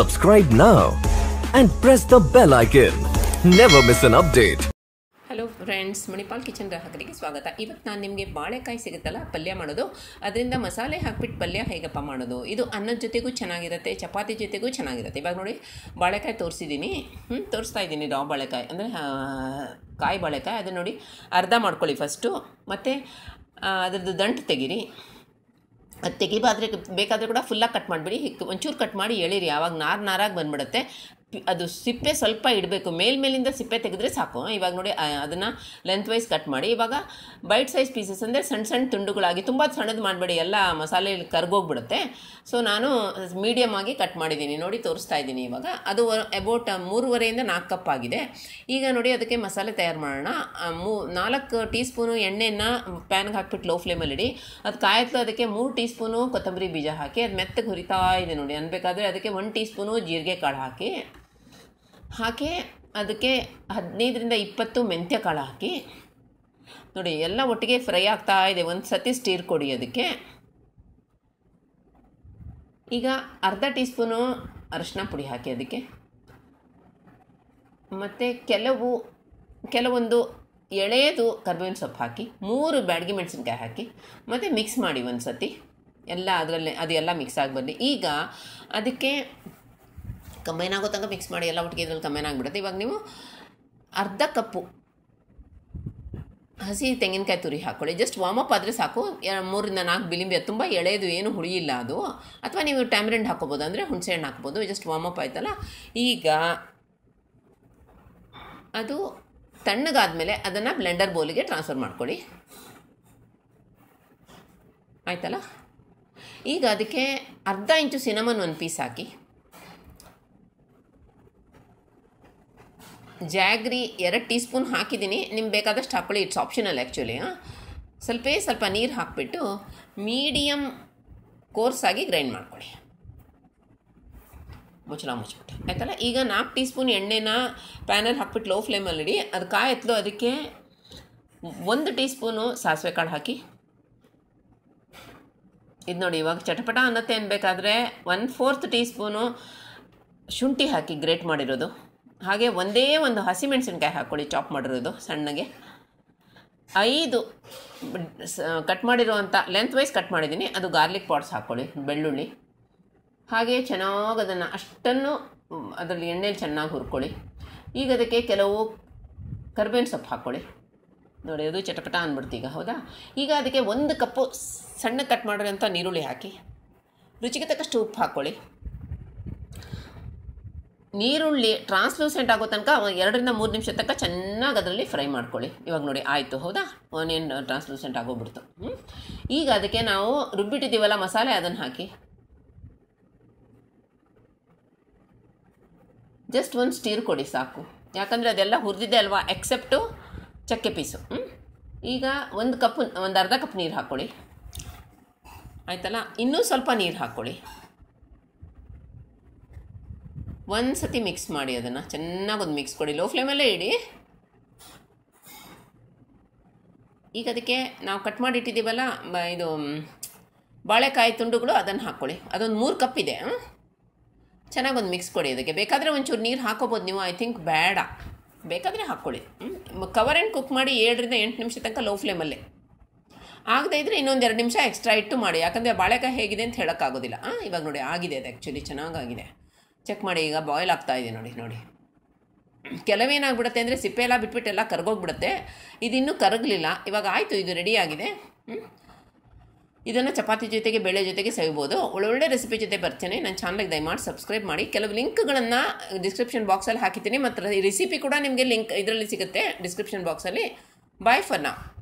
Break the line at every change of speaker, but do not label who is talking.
Subscribe now and press the bell icon. Never miss an update.
Hello friends Manipal kitchen ಗ್ರಾಹಕರಿಗೆ ಸ್ವಾಗತ ಇವತ್ತು ನಾನು ನಿಮಗೆ ಬಾಳೆಕಾಯಿ ಸಿಗುತ್ತಲ್ಲ ಪಲ್ಯ ಮಾಡೋದು ಅದರಿಂದ ಮಸಾಲೆ ಹಾಕ್ಬಿಟ್ಟು ಪಲ್ಯ ಹೇಗಪ್ಪ ಮಾಡೋದು ಇದು ಅನ್ನದ ಜೊತೆಗೂ ಚೆನ್ನಾಗಿರುತ್ತೆ ಚಪಾತಿ ಜೊತೆಗೂ ಚೆನ್ನಾಗಿರುತ್ತೆ ಇವಾಗ ನೋಡಿ ಬಾಳೆಕಾಯಿ ತೋರಿಸಿದ್ದೀನಿ ಹ್ಞೂ ತೋರಿಸ್ತಾ ಇದ್ದೀನಿ ರಾವ್ ಬಾಳೆಕಾಯಿ ಅಂದರೆ ಕಾಯಿ ಬಾಳೆಕಾಯಿ ಅದನ್ನು ನೋಡಿ ಅರ್ಧ ಮಾಡ್ಕೊಳ್ಳಿ ಫಸ್ಟು ಮತ್ತು ಅದ್ರದ್ದು ದಂಟು ತೆಗೀರಿ ಅದು ತೆಗಿಬಾದ್ರೆ ಬೇಕಾದರೆ ಕೂಡ ಫುಲ್ಲಾಗಿ ಕಟ್ ಮಾಡಿಬಿಡಿ ಒಂಚೂರು ಕಟ್ ಮಾಡಿ ಎಳೀರಿ ಆವಾಗ ನಾರು ನಾರಾಗಿ ಬಂದ್ಬಿಡುತ್ತೆ ಪಿ- ಅದು ಸಿಪ್ಪೆ ಸ್ವಲ್ಪ ಇಡಬೇಕು ಮೇಲ್ಮೇಲಿಂದ ಸಿಪ್ಪೆ ತೆಗೆದ್ರೆ ಸಾಕು ಇವಾಗ ನೋಡಿ ಅದನ್ನು ಲೆಂತ್ ವೈಸ್ ಕಟ್ ಮಾಡಿ ಇವಾಗ ಬೈಟ್ ಸೈಜ್ ಪೀಸಸ್ ಅಂದರೆ ಸಣ್ಣ ಸಣ್ಣ ತುಂಡುಗಳಾಗಿ ತುಂಬ ಸಣ್ಣದು ಮಾಡಬೇಡಿ ಎಲ್ಲ ಮಸಾಲೆ ಕರ್ಗೋಗ್ಬಿಡುತ್ತೆ ಸೊ ನಾನು ಮೀಡಿಯಮ್ ಆಗಿ ಕಟ್ ಮಾಡಿದ್ದೀನಿ ನೋಡಿ ತೋರಿಸ್ತಾ ಇದ್ದೀನಿ ಇವಾಗ ಅದು ಅಬೌಟ್ ಮೂರುವರೆಯಿಂದ ನಾಲ್ಕು ಕಪ್ ಆಗಿದೆ ಈಗ ನೋಡಿ ಅದಕ್ಕೆ ಮಸಾಲೆ ತಯಾರು ಮಾಡೋಣ ಆ, ಮೂ ನಾಲ್ಕು ಟೀ ಸ್ಪೂನು ಎಣ್ಣೆನ ಪ್ಯಾನ್ಗೆ ಹಾಕ್ಬಿಟ್ಟು ಲೋ ಫ್ಲೇಮಲ್ಲಿ ಇಡಿ ಅದು ಕಾಯತ್ಲು ಅದಕ್ಕೆ ಮೂರು ಟೀ ಸ್ಪೂನು ಕೊತ್ತಂಬರಿ ಬೀಜ ಹಾಕಿ ಅದು ಮೆತ್ತಗೆ ಹುರಿತಾ ಇದೆ ನೋಡಿ ಅನ್ಬೇಕಾದ್ರೆ ಅದಕ್ಕೆ ಒಂದು ಟೀ ಸ್ಪೂನು ಜೀರಿಗೆ ಕಾಳು ಹಾಕಿ ಹಾಕಿ ಅದಕ್ಕೆ ಹದಿನೈದರಿಂದ ಇಪ್ಪತ್ತು ಮೆಂತ್ಯ ಕಾಳು ಹಾಕಿ ನೋಡಿ ಎಲ್ಲ ಒಟ್ಟಿಗೆ ಫ್ರೈ ಆಗ್ತಾ ಇದೆ ಒಂದು ಸತಿ ಸ್ಟೀರ್ ಕೊಡಿ ಅದಕ್ಕೆ ಈಗ ಅರ್ಧ ಟೀ ಸ್ಪೂನು ಅರಶಿನ ಪುಡಿ ಹಾಕಿ ಅದಕ್ಕೆ ಮತ್ತು ಕೆಲವು ಕೆಲವೊಂದು ಎಳೆಯದು ಕರ್ಬೇವಿನ ಸೊಪ್ಪು ಹಾಕಿ ಮೂರು ಬ್ಯಾಡಗಿ ಮೆಣಸಿನ್ಕಾಯಿ ಹಾಕಿ ಮತ್ತು ಮಿಕ್ಸ್ ಮಾಡಿ ಒಂದು ಸತಿ ಎಲ್ಲ ಅದರಲ್ಲೇ ಅದು ಎಲ್ಲ ಮಿಕ್ಸ್ ಆಗಿ ಬರಲಿ ಈಗ ಅದಕ್ಕೆ ಕಂಬೈನ್ ಆಗೋ ತನಕ ಮಿಕ್ಸ್ ಮಾಡಿ ಎಲ್ಲ ಒಟ್ಟಿಗೆ ಇದ್ರಲ್ಲಿ ಕಂಬೈನ್ ಆಗಿಬಿಡುತ್ತೆ ಇವಾಗ ನೀವು ಅರ್ಧ ಕಪ್ಪು ಹಸಿ ತೆಂಗಿನಕಾಯಿ ತುರಿ ಹಾಕ್ಕೊಳ್ಳಿ ಜಸ್ಟ್ ವಾಮಪ್ ಆದರೆ ಸಾಕು ಎ- ಮೂರಿಂದ ನಾಲ್ಕು ಬಿಲಿಂಬಿ ಅದು ತುಂಬ ಎಳೆದು ಏನು ಹುಳಿಯಿಲ್ಲ ಅದು ಅಥವಾ ನೀವು ಟ್ಯಾಮ್ರಿಂಡ್ ಹಾಕೋಬೋದು ಅಂದರೆ ಹುಣಸೆಹಣ್ಣು ಹಾಕ್ಬೋದು ಜಸ್ಟ್ ವಾಮಪ್ ಆಯ್ತಲ್ಲ ಈಗ ಅದು ತಣ್ಣಗಾದ್ಮೇಲೆ ಅದನ್ನು ಬ್ಲೆಂಡರ್ ಬೌಲಿಗೆ ಟ್ರಾನ್ಸ್ಫರ್ ಮಾಡ್ಕೊಳ್ಳಿ ಆಯ್ತಲ್ಲ ಈಗ ಅದಕ್ಕೆ ಅರ್ಧ ಇಂಚು ಸಿನಮನ್ ಒಂದು ಪೀಸ್ ಹಾಕಿ ಜಾಗ್ರಿ ಎರಡು ಟೀ ಸ್ಪೂನ್ ಹಾಕಿದ್ದೀನಿ ನಿಮ್ಗೆ ಬೇಕಾದಷ್ಟು ಹಾಕ್ಕೊಳ್ಳಿ ಇಟ್ಸ್ ಆಪ್ಷನಲ್ ಆ್ಯಕ್ಚುಲಿ ಸ್ವಲ್ಪೇ ಸ್ವಲ್ಪ ನೀರು ಹಾಕ್ಬಿಟ್ಟು ಮೀಡಿಯಮ್ ಕೋರ್ಸಾಗಿ ಗ್ರೈಂಡ್ ಮಾಡ್ಕೊಳ್ಳಿ ಮುಚ್ಚಳ ಮುಚ್ಚಿಬಿಟ್ಟು ಆಯ್ತಲ್ಲ ಈಗ ನಾಲ್ಕು ಟೀ ಸ್ಪೂನ್ ಎಣ್ಣೆನ ಪ್ಯಾನಲ್ಲಿ ಹಾಕ್ಬಿಟ್ಟು ಲೋ ಫ್ಲೇಮಲ್ಲಿ ಇಡಿ ಅದು ಕಾಯತ್ಲು ಅದಕ್ಕೆ ಒಂದು ಟೀ ಸ್ಪೂನು ಸಾಸಿವೆ ಕಾಳು ಹಾಕಿ ಇದು ನೋಡಿ ಇವಾಗ ಚಟಪಟ ಅನ್ನತ್ತೆ ಅನ್ಬೇಕಾದ್ರೆ ಒನ್ ಫೋರ್ತ್ ಟೀ ಸ್ಪೂನು ಶುಂಠಿ ಹಾಕಿ ಗ್ರೇಟ್ ಮಾಡಿರೋದು ಹಾಗೆ ಒಂದೇ ಒಂದು ಹಸಿಮೆಣಸಿನ್ಕಾಯಿ ಹಾಕ್ಕೊಳ್ಳಿ ಚಾಪ್ ಮಾಡಿರೋದು ಸಣ್ಣಗೆ ಐದು ಕಟ್ ಮಾಡಿರುವಂಥ ಲೆಂತ್ ವೈಸ್ ಕಟ್ ಮಾಡಿದ್ದೀನಿ ಅದು ಗಾರ್ಲಿಕ್ ಪಾಟ್ಸ್ ಹಾಕ್ಕೊಳ್ಳಿ ಬೆಳ್ಳುಳ್ಳಿ ಹಾಗೆ ಚೆನ್ನಾಗಿ ಅದನ್ನು ಅಷ್ಟನ್ನು ಮ್, ಅದರಲ್ಲಿ ಎಣ್ಣೆಲಿ ಚೆನ್ನಾಗಿ ಹುರ್ಕೊಳ್ಳಿ ಈಗ ಅದಕ್ಕೆ ಕೆಲವು ಕರ್ಬೇವಿನ ಸೊಪ್ಪು ಹಾಕ್ಕೊಳ್ಳಿ ನೋಡಿ ಅದು ಚಟಪಟ ಅಂದ್ಬಿಡ್ತು ಈಗ ಹೌದಾ ಈಗ ಅದಕ್ಕೆ ಒಂದು ಕಪ್ಪು ಸಣ್ಣ ಕಟ್ ಮಾಡಿರೋಂಥ ನೀರುಳ್ಳಿ ಹಾಕಿ ರುಚಿಗೆ ತಕ್ಕಷ್ಟು ಉಪ್ಪು ಹಾಕ್ಕೊಳ್ಳಿ ನೀರುಳ್ಳಿ ಟ್ರಾನ್ಸ್ಲೂಸೆಂಟ್ ಆಗೋ ತನಕ ಒಂದು ಎರಡರಿಂದ ಮೂರು ನಿಮಿಷ ತನಕ ಚೆನ್ನಾಗಿ ಅದರಲ್ಲಿ ಫ್ರೈ ಮಾಡ್ಕೊಳ್ಳಿ ಇವಾಗ ನೋಡಿ ಆಯಿತು ಹೌದಾ ಆನಿಯನ್ ಟ್ರಾನ್ಸ್ಲೂಸೆಂಟ್ ಆಗೋಗ್ಬಿಡ್ತು ಹ್ಮ್? ಈಗ ಅದಕ್ಕೆ ನಾವು ರುಬ್ಬಿಟ್ಟಿದ್ದೀವಲ್ಲ ಮಸಾಲೆ ಅದನ್ನು ಹಾಕಿ ಜಸ್ಟ್ ಒಂದು ಸ್ಟೀರ್ ಕೊಡಿ ಸಾಕು ಯಾಕಂದರೆ ಅದೆಲ್ಲ ಹುರಿದಿದೆ ಅಲ್ವಾ ಎಕ್ಸೆಪ್ಟು ಚಕ್ಕೆ ಪೀಸು ಹ್ಮ್? ಈಗ ಒಂದು ಕಪ್ ಒಂದು ಅರ್ಧ ಕಪ್ ನೀರು ಹಾಕ್ಕೊಳ್ಳಿ ಆಯ್ತಲ್ಲ ಇನ್ನೂ ಸ್ವಲ್ಪ ನೀರು ಹಾಕ್ಕೊಳ್ಳಿ ಒಂದು ಸತಿ ಮಿಕ್ಸ್ ಮಾಡಿ ಅದನ್ನು ಚೆನ್ನಾಗಿ ಒಂದು ಮಿಕ್ಸ್ ಕೊಡಿ ಲೋ ಫ್ಲೇಮಲ್ಲೇ ಇಡಿ ಈಗ ಅದಕ್ಕೆ ನಾವು ಕಟ್ ಮಾಡಿ ಇಟ್ಟಿದ್ದೀವಲ್ಲ ಬ- ಇದು ಮ್, ಬಾಳೆಕಾಯಿ ತುಂಡುಗಳು ಅದನ್ನು ಹಾಕ್ಕೊಳ್ಳಿ ಅದೊಂದು ಮೂರು ಕಪ್ ಇದೆ ಹ್ಮ್? ಚೆನ್ನಾಗಿ ಒಂದು ಮಿಕ್ಸ್ ಕೊಡಿ ಅದಕ್ಕೆ ಬೇಕಾದರೆ ಒಂಚೂರು ನೀರು ಹಾಕೋಬೋದು ನೀವು ಐ ಥಿಂಕ್ ಬೇಡ ಬೇಕಾದರೆ ಹಾಕ್ಕೊಳ್ಳಿ ಕವರ್ ಆ್ಯಂಡ್ ಕುಕ್ ಮಾಡಿ ಏಳರಿಂದ ಎಂಟು ನಿಮಿಷ ತನಕ ಲೋ ಫ್ಲೇಮಲ್ಲೇ ಆಗದೇ ಇದ್ದರೆ ಇನ್ನೊಂದು ಎರಡು ನಿಮಿಷ ಎಕ್ಸ್ಟ್ರಾ ಇಟ್ಟು ಮಾಡಿ ಯಾಕಂದರೆ ಬಾಳೆಕಾಯಿ ಹೇಗಿದೆ ಅಂತ ಹೇಳೋಕ್ಕಾಗೋದಿಲ್ಲ ಹಾಂ ಇವಾಗ ನೋಡಿ ಆಗಿದೆ ಅದು ಆ್ಯಕ್ಚುಲಿ ಚೆನ್ನಾಗಾಗಿದೆ ಚೆಕ್ ಮಾಡಿ ಈಗ ಬಾಯ್ಲ್ ಆಗ್ತಾ ಇದೆ ನೋಡಿ ನೋಡಿ ಕೆಲವೇನಾಗ್ಬಿಡುತ್ತೆ ಅಂದರೆ ಸಿಪ್ಪೆ ಎಲ್ಲ ಬಿಟ್ಬಿಟ್ಟು ಎಲ್ಲ ಕರ್ಗೋಗ್ಬಿಡುತ್ತೆ ಇದಿನ್ನೂ ಕರಗಲಿಲ್ಲ ಇವಾಗ ಆಯಿತು ಇದು ರೆಡಿ ಆಗಿದೆ ಹ್ಮ್? ಇದನ್ನು ಚಪಾತಿ ಜೊತೆಗೆ ಬೇಳೆ ಜೊತೆಗೆ ಸವಿಬೋದು ಒಳ್ಳೊಳ್ಳೆ ರೆಸಿಪಿ ಜೊತೆ ಬರ್ತೇನೆ ನನ್ನ ಚಾನಲ್ಗೆ ದಯಮಾಡಿ ಸಬ್ಸ್ಕ್ರೈಬ್ ಮಾಡಿ ಕೆಲವು ಲಿಂಕ್ಗಳನ್ನು ಡಿಸ್ಕ್ರಿಪ್ಷನ್ ಬಾಕ್ಸಲ್ಲಿ ಹಾಕಿದ್ದೀನಿ ಮತ್ತು ರೆಸಿಪಿ ಕೂಡ ನಿಮಗೆ ಲಿಂಕ್ ಇದರಲ್ಲಿ ಸಿಗುತ್ತೆ ಡಿಸ್ಕ್ರಿಪ್ಷನ್ ಬಾಕ್ಸಲ್ಲಿ ಬಾಯ್ ಫರ್ ನಾ